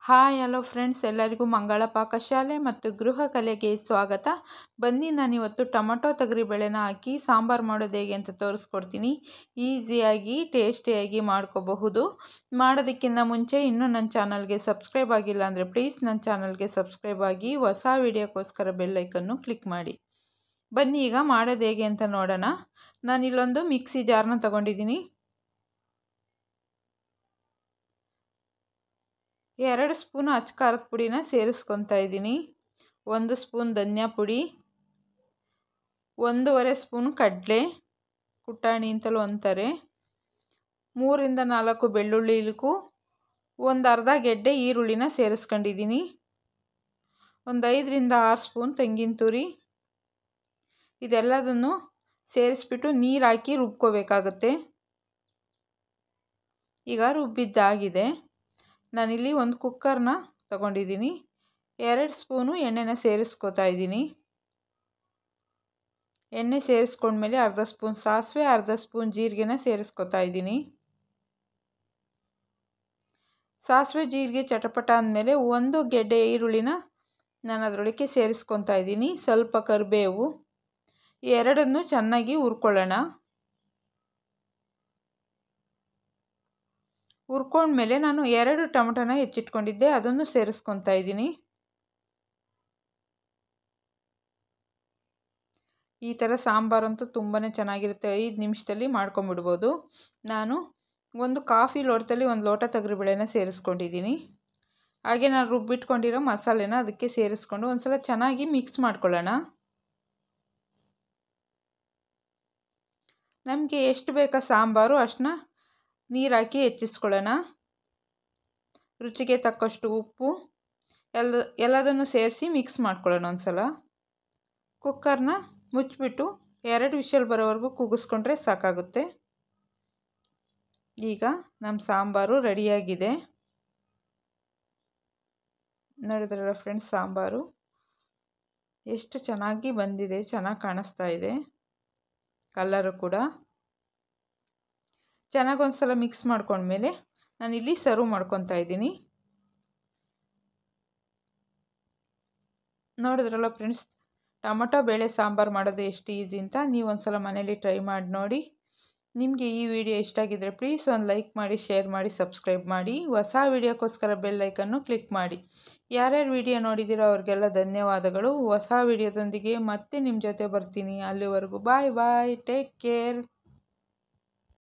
hi hello friends ಎಲ್ಲರಿಗೂ ಮಂಗಳ ಪಾಕಶಾಲೆ ಮತ್ತು ಗೃಹ ಕಲೆಗೆ ಸ್ವಾಗತ ಬನ್ನಿ ನಾನಿವತ್ತು ಟೊಮಟೊ ತೊಗರಿಬೇಳೆನ ಹಾಕಿ ಸಾಂಬಾರು ಮಾಡೋದು ಹೇಗೆ ಅಂತ ತೋರಿಸ್ಕೊಡ್ತೀನಿ ಈಸಿಯಾಗಿ ಟೇಸ್ಟಿಯಾಗಿ ಮಾಡ್ಕೋಬಹುದು ಮಾಡೋದಕ್ಕಿಂತ ಮುಂಚೆ ಇನ್ನೂ ನನ್ನ ಚಾನಲ್ಗೆ ಸಬ್ಸ್ಕ್ರೈಬ್ ಆಗಿಲ್ಲ ಅಂದರೆ ಪ್ಲೀಸ್ ನನ್ನ ಚಾನಲ್ಗೆ ಸಬ್ಸ್ಕ್ರೈಬ್ ಆಗಿ ಹೊಸ ವೀಡಿಯೋಕ್ಕೋಸ್ಕರ ಬೆಲ್ಲೈಕನ್ನು ಕ್ಲಿಕ್ ಮಾಡಿ ಬನ್ನಿ ಈಗ ಮಾಡೋದು ಹೇಗೆ ಅಂತ ನೋಡೋಣ ನಾನಿಲ್ಲೊಂದು ಮಿಕ್ಸಿ ಜಾರ್ನ ತೊಗೊಂಡಿದ್ದೀನಿ ಎರಡು ಸ್ಪೂನ್ ಅಚ್ಚ ಖಾರದ ಪುಡಿನ ಸೇರಿಸ್ಕೊತಾ ಇದ್ದೀನಿ ಒಂದು ಸ್ಪೂನ್ ಧನಿಯಾ ಪುಡಿ ಒಂದೂವರೆ ಸ್ಪೂನ್ ಕಡಲೆ ಕುಟ್ಟಾಣಿ ಅಂತಲೂ ಅಂತಾರೆ ಮೂರಿಂದ ನಾಲ್ಕು ಬೆಳ್ಳುಳ್ಳಿ ಇಲುಕು ಒಂದು ಅರ್ಧ ಗೆಡ್ಡೆ ಈರುಳ್ಳಿನ ಸೇರಿಸ್ಕೊಂಡಿದ್ದೀನಿ ಒಂದು ಐದರಿಂದ ಆರು ಸ್ಪೂನ್ ತೆಂಗಿನ ತುರಿ ಇದೆಲ್ಲದನ್ನು ಸೇರಿಸ್ಬಿಟ್ಟು ನೀರು ಹಾಕಿ ರುಬ್ಕೋಬೇಕಾಗತ್ತೆ ಈಗ ರುಬ್ಬಿದ್ದಾಗಿದೆ ನಾನಿಲ್ಲಿ ಒಂದು ಕುಕ್ಕರ್ನ ತಗೊಂಡಿದ್ದೀನಿ ಎರಡು ಸ್ಪೂನು ಎಣ್ಣೆನ ಸೇರಿಸ್ಕೊತಾ ಇದ್ದೀನಿ ಎಣ್ಣೆ ಸೇರಿಸ್ಕೊಂಡ್ಮೇಲೆ ಅರ್ಧ ಸ್ಪೂನ್ ಸಾಸಿವೆ ಅರ್ಧ ಸ್ಪೂನ್ ಜೀರಿಗೆನ ಸೇರಿಸ್ಕೊತಾ ಇದ್ದೀನಿ ಸಾಸಿವೆ ಜೀರಿಗೆ ಚಟಪಟ ಅಂದಮೇಲೆ ಒಂದು ಗೆಡ್ಡೆ ಈರುಳ್ಳಿನ ನಾನು ಅದರೊಳಗೆ ಸೇರಿಸ್ಕೊತಾ ಇದ್ದೀನಿ ಸ್ವಲ್ಪ ಕರಿಬೇವು ಎರಡನ್ನು ಚೆನ್ನಾಗಿ ಹುರ್ಕೊಳ್ಳೋಣ ಹುರ್ಕೊಂಡ್ಮೇಲೆ ನಾನು ಎರಡು ಟೊಮೆಟೊನ ಹೆಚ್ಚಿಟ್ಕೊಂಡಿದ್ದೆ ಅದನ್ನು ಸೇರಿಸ್ಕೊತಾ ಇದ್ದೀನಿ ಈ ಥರ ಸಾಂಬಾರಂತೂ ತುಂಬಾ ಚೆನ್ನಾಗಿರುತ್ತೆ ಐದು ನಿಮಿಷದಲ್ಲಿ ಮಾಡ್ಕೊಂಬಿಡ್ಬೋದು ನಾನು ಒಂದು ಕಾಫಿ ಲೋಟದಲ್ಲಿ ಒಂದು ಲೋಟ ತೊಗರಿಬೇಳೆನ ಸೇರಿಸ್ಕೊಂಡಿದ್ದೀನಿ ಹಾಗೆ ನಾನು ರುಬ್ಬಿಟ್ಕೊಂಡಿರೋ ಮಸಾಲೆನ ಅದಕ್ಕೆ ಸೇರಿಸ್ಕೊಂಡು ಒಂದು ಸಲ ಚೆನ್ನಾಗಿ ಮಿಕ್ಸ್ ಮಾಡ್ಕೊಳ್ಳೋಣ ನಮಗೆ ಎಷ್ಟು ಬೇಕಾ ಸಾಂಬಾರು ಅಷ್ಟನ್ನ ನೀರು ಹಾಕಿ ಹೆಚ್ಚಿಸ್ಕೊಳ್ಳೋಣ ರುಚಿಗೆ ತಕ್ಕಷ್ಟು ಉಪ್ಪು ಎಲ್ಲ ಎಲ್ಲದನ್ನು ಸೇರಿಸಿ ಮಿಕ್ಸ್ ಮಾಡ್ಕೊಳ್ಳೋಣ ಒಂದು ಸಲ ಕುಕ್ಕರ್ನ ಮುಚ್ಚಿಬಿಟ್ಟು ಎರಡು ವಿಷಲ್ ಬರೋವರೆಗೂ ಕೂಗಿಸ್ಕೊಂಡ್ರೆ ಸಾಕಾಗುತ್ತೆ ಈಗ ನಮ್ಮ ಸಾಂಬಾರು ರೆಡಿಯಾಗಿದೆ ನೋಡಿದ್ರಲ್ಲ ಫ್ರೆಂಡ್ಸ್ ಸಾಂಬಾರು ಎಷ್ಟು ಚೆನ್ನಾಗಿ ಬಂದಿದೆ ಚೆನ್ನಾಗಿ ಕಾಣಿಸ್ತಾ ಇದೆ ಕಲ್ಲರು ಕೂಡ ಚೆನ್ನಾಗಿ ಒಂದು ಸಲ ಮಿಕ್ಸ್ ಮಾಡ್ಕೊಂಡ್ಮೇಲೆ ನಾನಿಲ್ಲಿ ಸರ್ವ್ ಮಾಡ್ಕೊತಾ ಇದ್ದೀನಿ ನೋಡಿದ್ರಲ್ಲ ಫ್ರೆಂಡ್ಸ್ ಟೊಮಟೊ ಬೇಳೆ ಸಾಂಬಾರು ಮಾಡೋದು ಎಷ್ಟು ಈಸಿ ಅಂತ ನೀವು ಒಂದು ಸಲ ಮನೇಲಿ ಟ್ರೈ ಮಾಡಿ ನೋಡಿ ನಿಮಗೆ ಈ ವಿಡಿಯೋ ಇಷ್ಟ ಆಗಿದ್ದರೆ ಪ್ಲೀಸ್ ಒಂದು ಲೈಕ್ ಮಾಡಿ ಶೇರ್ ಮಾಡಿ ಸಬ್ಸ್ಕ್ರೈಬ್ ಮಾಡಿ ಹೊಸ ವಿಡಿಯೋಕ್ಕೋಸ್ಕರ ಬೆಲ್ ಐಕನ್ನು ಕ್ಲಿಕ್ ಮಾಡಿ ಯಾರ್ಯಾರು ವಿಡಿಯೋ ನೋಡಿದ್ದೀರೋ ಅವ್ರಿಗೆಲ್ಲ ಧನ್ಯವಾದಗಳು ಹೊಸ ವಿಡಿಯೋದೊಂದಿಗೆ ಮತ್ತೆ ನಿಮ್ಮ ಜೊತೆ ಬರ್ತೀನಿ ಅಲ್ಲಿವರೆಗೂ ಬಾಯ್ ಬಾಯ್ ಟೇಕ್ ಕೇರ್